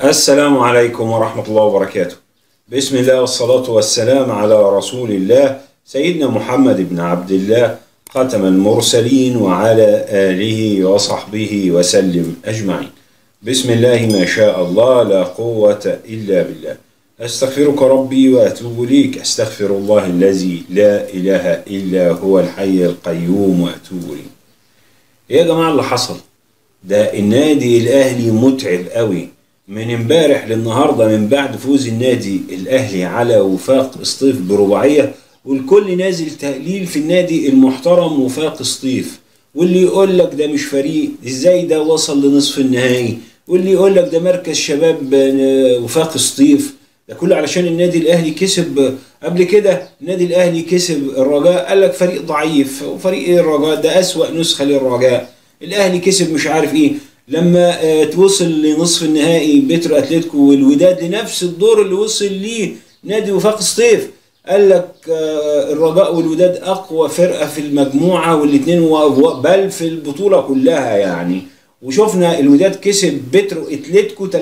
السلام عليكم ورحمة الله وبركاته بسم الله والصلاة والسلام على رسول الله سيدنا محمد بن عبد الله ختم المرسلين وعلى آله وصحبه وسلم أجمعين بسم الله ما شاء الله لا قوة إلا بالله أستغفرك ربي وأتوب إليك أستغفر الله الذي لا إله إلا هو الحي القيوم وأتوب إليه إيه يا جماعة اللي حصل ده النادي الأهلي متعب قوي من امبارح للنهارده من بعد فوز النادي الاهلي على وفاق سطيف برباعيه والكل نازل تقليل في النادي المحترم وفاق سطيف واللي يقول لك ده مش فريق ازاي ده وصل لنصف النهائي واللي يقول لك ده مركز شباب آه، وفاق سطيف ده كله علشان النادي الاهلي كسب قبل كده النادي الاهلي كسب الرجاء قال لك فريق ضعيف وفريق ايه الرجاء ده اسوأ نسخه للرجاء الاهلي كسب مش عارف ايه لما آه، توصل لنصف النهائي بيترو اتلتيكو والوداد لنفس الدور اللي وصل ليه نادي وفاق سطيف قال لك آه، الرجاء والوداد اقوى فرقه في المجموعه والاثنين بل في البطوله كلها يعني وشفنا الوداد كسب بيترو اتلتيكو 3-1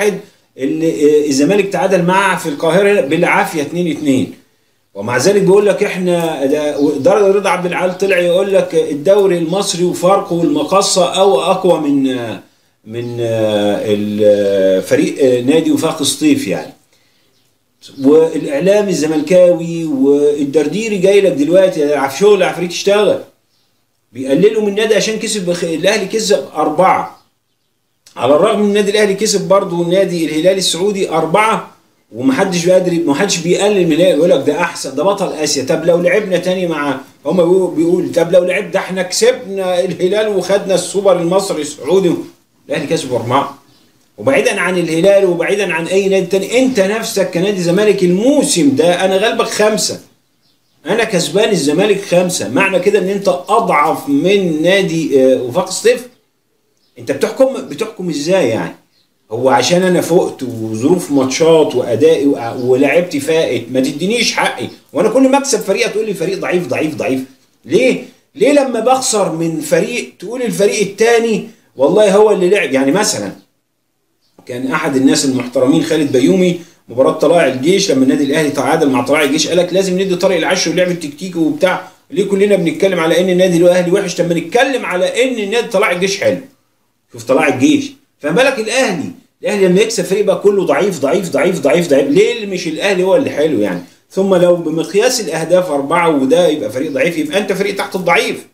اللي آه، الزمالك تعادل معاه في القاهره بالعافيه 2-2 ومع ذلك بيقول لك احنا ده درجة رضا عبد العال طلع يقول لك الدوري المصري وفاركو والمقصه او اقوى من من الفريق نادي وفاق سطيف يعني والاعلام الزملكاوي والدرديري جاي لك دلوقتي عف شغل عفريت اشتغل بيقللوا من النادي عشان كسب الاهلي كسب اربعه على الرغم من النادي الاهلي كسب برضه النادي الهلال السعودي اربعه ومحدش بيقدر محدش بيقلل من الهلال يقول لك ده احسن ده بطل اسيا طب لو لعبنا تاني مع هم بيقول, بيقول طب لو لعب ده احنا كسبنا الهلال وخدنا السوبر المصري السعودي الاهلي كسب اربعه وبعيدا عن الهلال وبعيدا عن اي نادي تاني انت نفسك كنادي زمالك الموسم ده انا غلبك خمسه انا كسبان الزمالك خمسه معنى كده ان انت اضعف من نادي آه، وفاق سطيف انت بتحكم بتحكم ازاي يعني هو عشان انا فقت وظروف ماتشات وادائي وع- ولعبتي فائت ما تدينيش حقي وانا كل ما اكسب فريق تقول لي فريق ضعيف ضعيف ضعيف ليه ليه لما بخسر من فريق تقول الفريق التاني والله هو اللي لعب يعني مثلا كان احد الناس المحترمين خالد بيومي مباراه طلائع الجيش لما النادي الاهلي تعادل مع طلائع الجيش قال لك لازم ندي طارق العشر ولعب التكتيكي وبتاع ليه كلنا بنتكلم على ان النادي الاهلي وحش طب ما نتكلم على ان النادي طلائع الجيش حلو شوف طلائع الجيش فما بالك الاهلي الاهلي لما يكسب فريق بقى كله ضعيف ضعيف ضعيف ضعيف ضعيف ليه اللي مش الاهلي هو اللي حلو يعني ثم لو بمقياس الاهداف اربعه وده يبقى فريق ضعيف يبقى انت فريق تحت الضعيف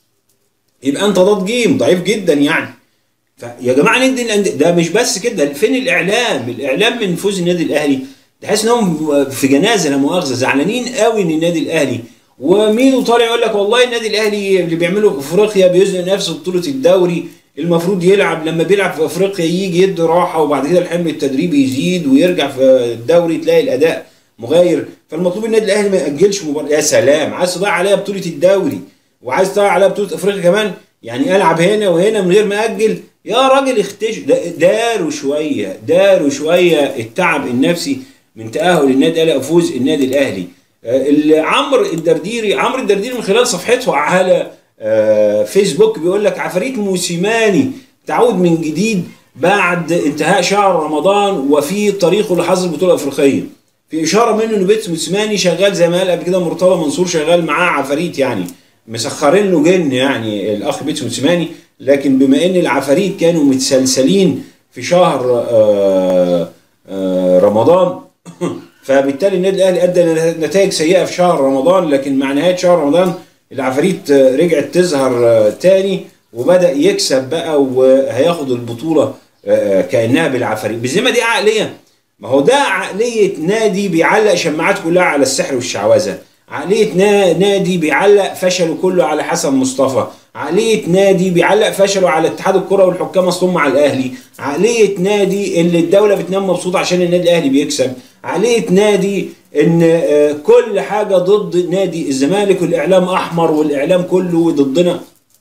يبقى انت ضاد جيم ضعيف جدا يعني فيا جماعه ندي الأند- ده مش بس كده فين الاعلام الاعلام من فوز النادي الاهلي تحس انهم في جنازه لا مؤاخذه زعلانين قوي ان النادي الاهلي ومين طالع يقول لك والله النادي الاهلي اللي بيعمله في افريقيا بيزنق نفسه بطوله الدوري المفروض يلعب لما بيلعب في افريقيا يجي يدي راحه وبعد كده الحمل التدريبي يزيد ويرجع في الدوري تلاقي الاداء مغاير فالمطلوب النادي الاهلي ما ياجلش مباراه يا سلام عايز تضيع عليها بطوله الدوري وعايز تضيع عليها بطوله افريقيا كمان يعني العب هنا وهنا من غير ما اجل يا راجل اختش دا- داروا شويه داروا شويه التعب النفسي من تاهل النادي الاهلي او فوز النادي الاهلي آه، ال- عمرو الدرديري عمرو الدرديري من خلال صفحته على آه، فيسبوك بيقول لك عفاريت موسيماني تعود من جديد بعد انتهاء شهر رمضان وفي طريقه لحظ البطوله الافريقيه في اشاره منه ان بيتس موسيماني شغال زي ما قال قبل كده مرتضى منصور شغال معاه عفاريت يعني مسخرين له جن يعني الاخ بيتس موسيماني لكن بما ان العفاريت كانوا متسلسلين في شهر آه، آه، رمضان فبالتالي النادي الاهلي ادى نتائج سيئه في شهر رمضان لكن مع نهايه شهر رمضان العفاريت آه، رجعت تظهر آه، تاني وبدا يكسب بقى وهياخد البطوله آه، كانها بالعفاريت بالذمه دي عقليه ما هو ده عقليه نادي بيعلق شماعات كلها على السحر والشعوذه عقليه نا- نادي بيعلق فشله كله على حسن مصطفى عقليه نادي بيعلق فشله على اتحاد الكره والحكام اصلهم مع الاهلي عقليه نادي اللي الدوله بتنام مبسوطه عشان النادي الاهلي بيكسب عقليه نادي ان آه، كل حاجه ضد نادي الزمالك والاعلام احمر والاعلام كله ضدنا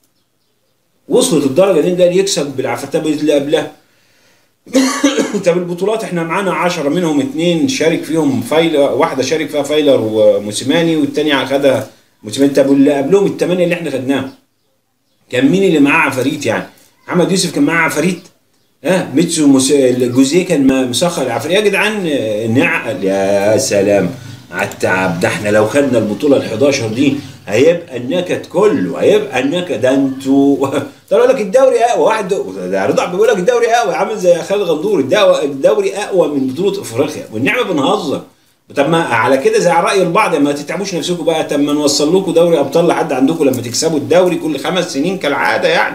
وصلت الدرجه ان النادي يكسب بالعفتاب اللي قبلها طب البطولات احنا معانا 10 منهم اثنين شارك فيهم فايلر واحده شارك فيها فايلر وموسيماني والثانيه خدها موسيماني طب واللي قبلهم الثمانيه اللي احنا خدناهم كان مين اللي معاه عفاريت يعني محمد يوسف كان معاه عفاريت ها ميتسو مس... جوزيه كان م- مسخر العفريت يا جدعان آه، نعقل يا سلام على التعب ده احنا لو خدنا البطوله ال 11 دي هيبقى النكد كله هيبقى النكد ده انتوا ده يقول لك الدوري اقوى واحد ده رضا بيقول لك الدوري اقوى عامل زي خالد غندور الدو- الدوري اقوى من بطوله افريقيا والنعمه بنهزر طب ما على كده زي على راي البعض ما تتعبوش نفسكم بقى طب ما نوصل لكم دوري ابطال لحد عندكم لما تكسبوا الدوري كل خمس سنين كالعاده يعني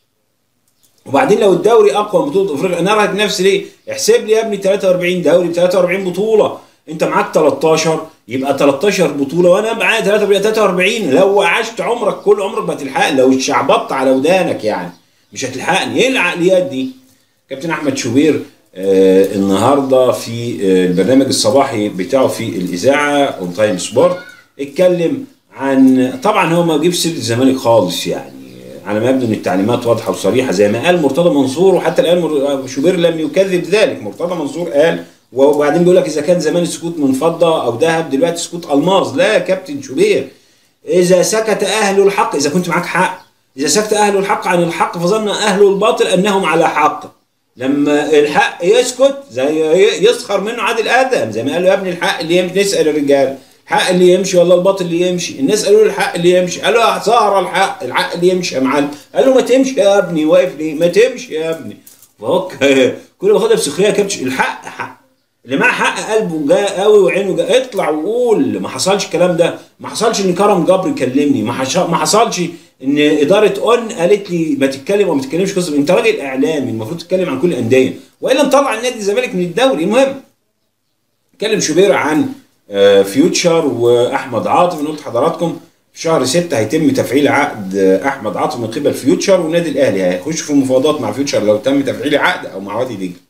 وبعدين لو الدوري اقوى من بطوله افريقيا انا ارهق نفسي ليه؟ احسب لي يا ابني 43 دوري ب 43 بطوله انت معاك 13 يبقى 13 بطوله وانا معايا 43 43 لو عشت عمرك كل عمرك ما تلحق لو اتشعبطت على ودانك يعني مش هتلحقني ايه العقليات دي؟ كابتن احمد شوبير آه النهارده في آه البرنامج الصباحي بتاعه في الاذاعه اون تايم سبورت اتكلم عن طبعا هو ما جيبش سيره الزمالك خالص يعني على ما يبدو ان التعليمات واضحه وصريحه زي ما قال مرتضى منصور وحتى الان مر- شوبير لم يكذب ذلك مرتضى منصور قال وبعدين بيقول لك اذا كان زمان السكوت من فضه او ذهب دلوقتي سكوت الماظ لا يا كابتن شوبير اذا سكت اهل الحق اذا كنت معاك حق اذا سكت اهل الحق عن الحق فظن اهل الباطل انهم على حق لما الحق يسكت زي يسخر منه عادل ادم زي ما قال له يا ابني الحق اللي يمشي نسال الرجال الحق اللي يمشي ولا الباطل اللي يمشي الناس قالوا له الحق اللي يمشي قال له ظهر الحق الحق اللي يمشي يا معلم قال له ما تمشي يا ابني واقف ليه ما تمشي يا ابني فهو ك- كل ما خدها بسخريه كابتش الحق حق اللي معاه حق قلبه جاء قوي وعينه جاء اطلع وقول ما حصلش الكلام ده ما حصلش ان كرم جبر كلمني ما, حش... ما حصلش ان اداره اون قالت لي ما تتكلم وما تتكلمش قصه انت راجل اعلامي المفروض تتكلم عن كل الانديه والا نطلع النادي الزمالك من الدوري المهم اتكلم شوبير عن آه، فيوتشر واحمد عاطف انا قلت لحضراتكم في شهر 6 هيتم تفعيل عقد آه، احمد عاطف من قبل فيوتشر والنادي الاهلي هيخش في مفاوضات مع فيوتشر لو تم تفعيل عقد او مع وادي دجله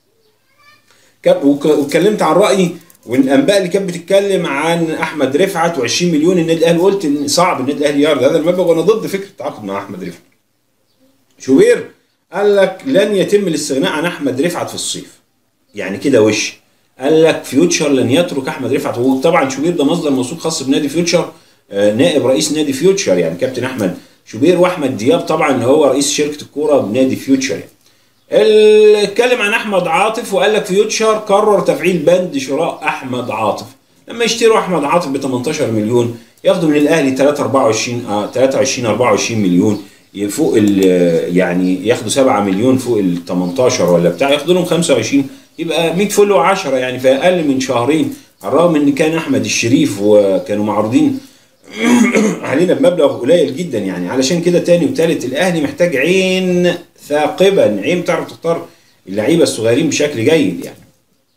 كاب- وك- واتكلمت عن رايي والانباء اللي كانت بتتكلم عن احمد رفعت و20 مليون النادي الاهلي قلت ان صعب النادي الاهلي يعرض هذا المبلغ وانا ضد فكره التعاقد مع احمد رفعت. شوبير قال لك لن يتم الاستغناء عن احمد رفعت في الصيف. يعني كده وش قال لك فيوتشر لن يترك احمد رفعت وطبعا شوبير ده مصدر موثوق خاص بنادي فيوتشر آه، نائب رئيس نادي فيوتشر يعني كابتن احمد شوبير واحمد دياب طبعا هو رئيس شركه الكوره بنادي فيوتشر يعني. ال- اتكلم عن احمد عاطف وقال لك فيوتشر قرر تفعيل بند شراء احمد عاطف لما يشتروا احمد عاطف ب 18 مليون ياخدوا من الاهلي 3 24 آه 23 24 مليون فوق ال- يعني ياخدوا 7 مليون فوق ال 18 ولا بتاع ياخدوا لهم 25 يبقى 100 فل و10 يعني في اقل من شهرين على الرغم ان كان احمد الشريف وكانوا معروضين علينا بمبلغ قليل جدا يعني علشان كده تاني وتالت الاهلي محتاج عين ثاقبا عين تعرف تختار اللعيبه الصغيرين بشكل جيد يعني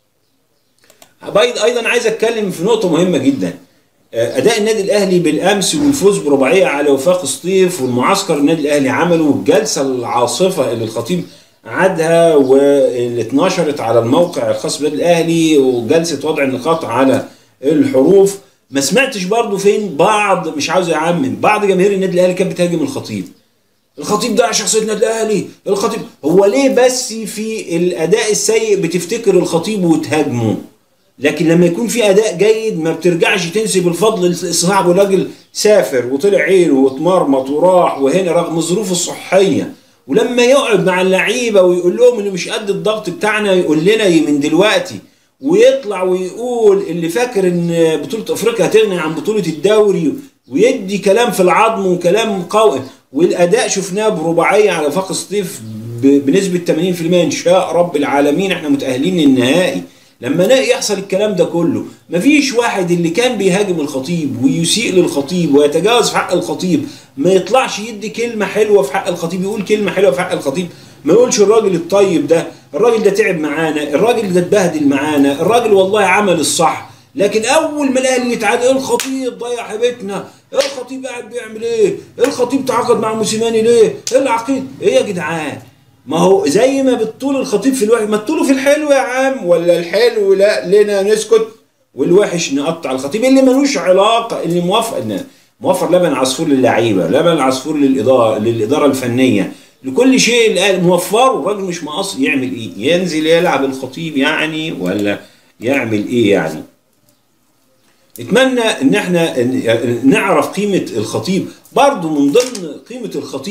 أيضا- ايضا عايز اتكلم في نقطه مهمه جدا آه، اداء النادي الاهلي بالامس والفوز برباعيه على وفاق سطيف والمعسكر النادي الاهلي عمله والجلسه العاصفه اللي الخطيب عادها واللي اتنشرت على الموقع الخاص بالنادي الاهلي وجلسه وضع النقاط على الحروف ما سمعتش برضو فين بعض مش عاوز اعمم بعض جماهير النادي الاهلي كانت بتهاجم الخطيب الخطيب ده شخصيه النادي الاهلي الخطيب هو ليه بس في الاداء السيء بتفتكر الخطيب وتهاجمه لكن لما يكون في اداء جيد ما بترجعش تنسب الفضل لصاحبه الراجل سافر وطلع عينه واتمرمط وراح وهنا رغم ظروفه الصحيه ولما يقعد مع اللعيبه ويقول لهم اللي مش قد الضغط بتاعنا يقول لنا من دلوقتي ويطلع ويقول اللي فاكر ان بطوله افريقيا هتغني عن بطوله الدوري ويدي كلام في العظم وكلام قوي والاداء شفناه برباعيه على وفاق سطيف ب- بنسبه 80% ان شاء رب العالمين احنا متاهلين للنهائي لما نلاقي يحصل الكلام ده كله مفيش واحد اللي كان بيهاجم الخطيب ويسيء للخطيب ويتجاوز في حق الخطيب ما يطلعش يدي كلمه حلوه في حق الخطيب يقول كلمه حلوه في حق الخطيب ما يقولش الراجل الطيب ده الراجل ده تعب معانا الراجل ده اتبهدل معانا الراجل والله عمل الصح لكن اول ما الاهلي يتعادل الخطيب ضيع هيبتنا الخطيب قاعد بيعمل ايه الخطيب تعاقد مع موسيماني ليه ايه العقيد ايه يا جدعان ما هو زي ما بتطول الخطيب في الوحش ما تطوله في الحلو يا عم ولا الحلو لا لنا نسكت والوحش نقطع الخطيب اللي ملوش علاقه اللي موافق ان موفر لبن عصفور للعيبه لبن عصفور للاداره للاداره الفنيه لكل شيء الآن موفره الراجل مش مقصر يعمل ايه ينزل يلعب الخطيب يعني ولا يعمل ايه يعني اتمنى ان احنا نعرف قيمه الخطيب برضو من ضمن قيمه الخطيب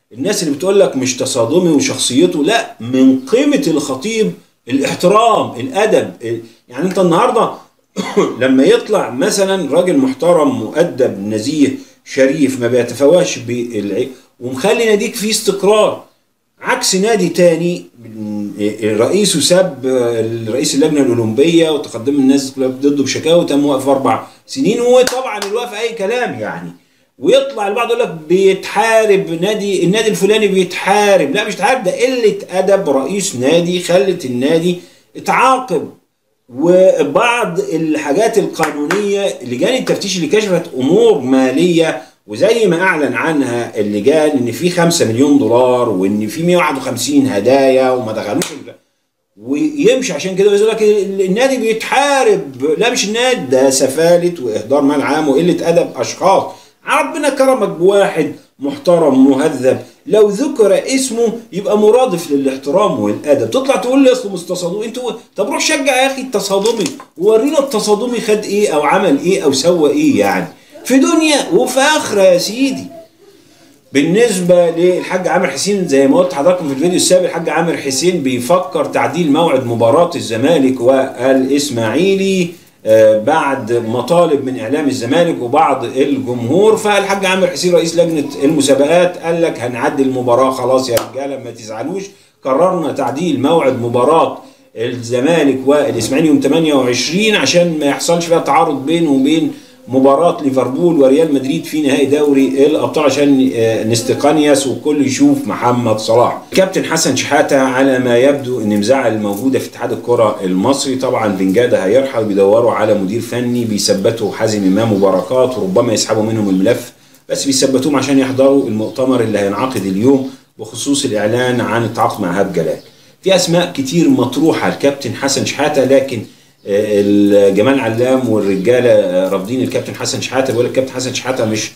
الناس اللي بتقول لك مش تصادمي وشخصيته لا من قيمه الخطيب الاحترام الادب يعني انت النهارده لما يطلع مثلا راجل محترم مؤدب نزيه شريف ما بيتفواش بالع... ومخلي ناديك فيه استقرار عكس نادي تاني رئيسه ساب رئيس اللجنه الاولمبيه وتقدم الناس كلها ضده بشكاوى وتم واقف اربع سنين وطبعا الوقف اي كلام يعني ويطلع البعض يقول لك بيتحارب نادي النادي الفلاني بيتحارب لا مش بيتحارب ده قله ادب رئيس نادي خلت النادي اتعاقب وبعض الحاجات القانونيه لجان التفتيش اللي كشفت امور ماليه وزي ما اعلن عنها اللجان ان في 5 مليون دولار وان في 151 هدايا وما دخلوش ويمشي عشان كده يقول لك النادي بيتحارب لا مش النادي ده سفاله واهدار مال عام وقله ادب اشخاص ربنا كرمك بواحد محترم مهذب لو ذكر اسمه يبقى مرادف للاحترام والادب تطلع تقول لي اصله مستصادمي انتوا طب روح شجع يا اخي التصادمي وورينا التصادمي خد ايه او عمل ايه او سوى ايه يعني في دنيا وفي اخره يا سيدي بالنسبه للحاج عامر حسين زي ما قلت حضراتكم في الفيديو السابق الحاج عامر حسين بيفكر تعديل موعد مباراه الزمالك والاسماعيلي بعد مطالب من اعلام الزمالك وبعض الجمهور فالحاج عامر حسين رئيس لجنه المسابقات قال لك هنعدي المباراه خلاص يا رجاله ما تزعلوش قررنا تعديل موعد مباراه الزمالك والاسماعيلي يوم 28 عشان ما يحصلش فيها تعارض بينه وبين مباراة ليفربول وريال مدريد في نهائي دوري الأبطال عشان نستقنيس والكل يشوف محمد صلاح. كابتن حسن شحاتة على ما يبدو إن مزعل الموجودة في اتحاد الكرة المصري طبعا فنجادة هيرحل بيدوروا على مدير فني بيثبتوا حازم إمام وبركات وربما يسحبوا منهم الملف بس بيثبتوهم عشان يحضروا المؤتمر اللي هينعقد اليوم بخصوص الإعلان عن التعاقد مع هاب جلال. في أسماء كتير مطروحة الكابتن حسن شحاتة لكن جمال علام والرجاله رافضين الكابتن حسن شحاته بيقول الكابتن حسن شحاته مش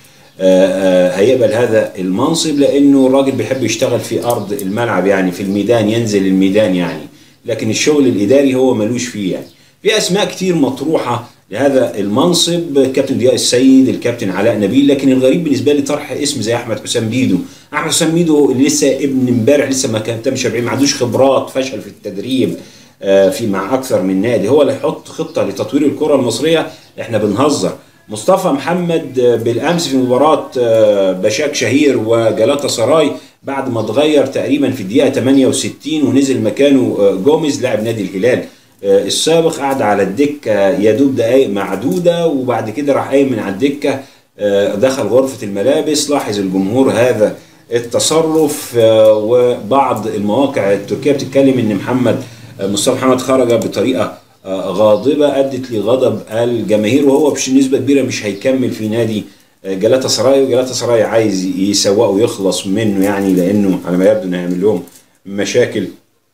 هيقبل هذا المنصب لانه الراجل بيحب يشتغل في ارض الملعب يعني في الميدان ينزل الميدان يعني لكن الشغل الاداري هو ملوش فيه يعني في اسماء كتير مطروحه لهذا المنصب الكابتن ضياء السيد الكابتن علاء نبيل لكن الغريب بالنسبه لي طرح اسم زي احمد حسام بيدو احمد حسام بيدو اللي لسه ابن امبارح لسه ما كان تم 70 ما عندوش خبرات فشل في التدريب في مع اكثر من نادي هو اللي يحط خطه لتطوير الكره المصريه احنا بنهزر مصطفى محمد بالامس في مباراه بشاك شهير وجلاتا سراي بعد ما اتغير تقريبا في الدقيقه 68 ونزل مكانه جوميز لاعب نادي الهلال السابق قعد على الدكه يا دوب دقائق معدوده وبعد كده راح قايم من على الدكه دخل غرفه الملابس لاحظ الجمهور هذا التصرف وبعض المواقع التركيه بتتكلم ان محمد مصطفى محمد خرج بطريقه غاضبه ادت لغضب الجماهير وهو بنسبه كبيره مش هيكمل في نادي جلاتا سراي وجلاتا سراي عايز يسوقه ويخلص منه يعني لانه على ما يبدو انه هيعمل لهم مشاكل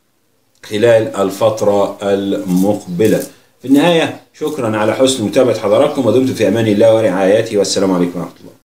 خلال الفتره المقبله. في النهايه شكرا على حسن متابعه حضراتكم ودمتم في امان الله ورعايته والسلام عليكم ورحمه الله.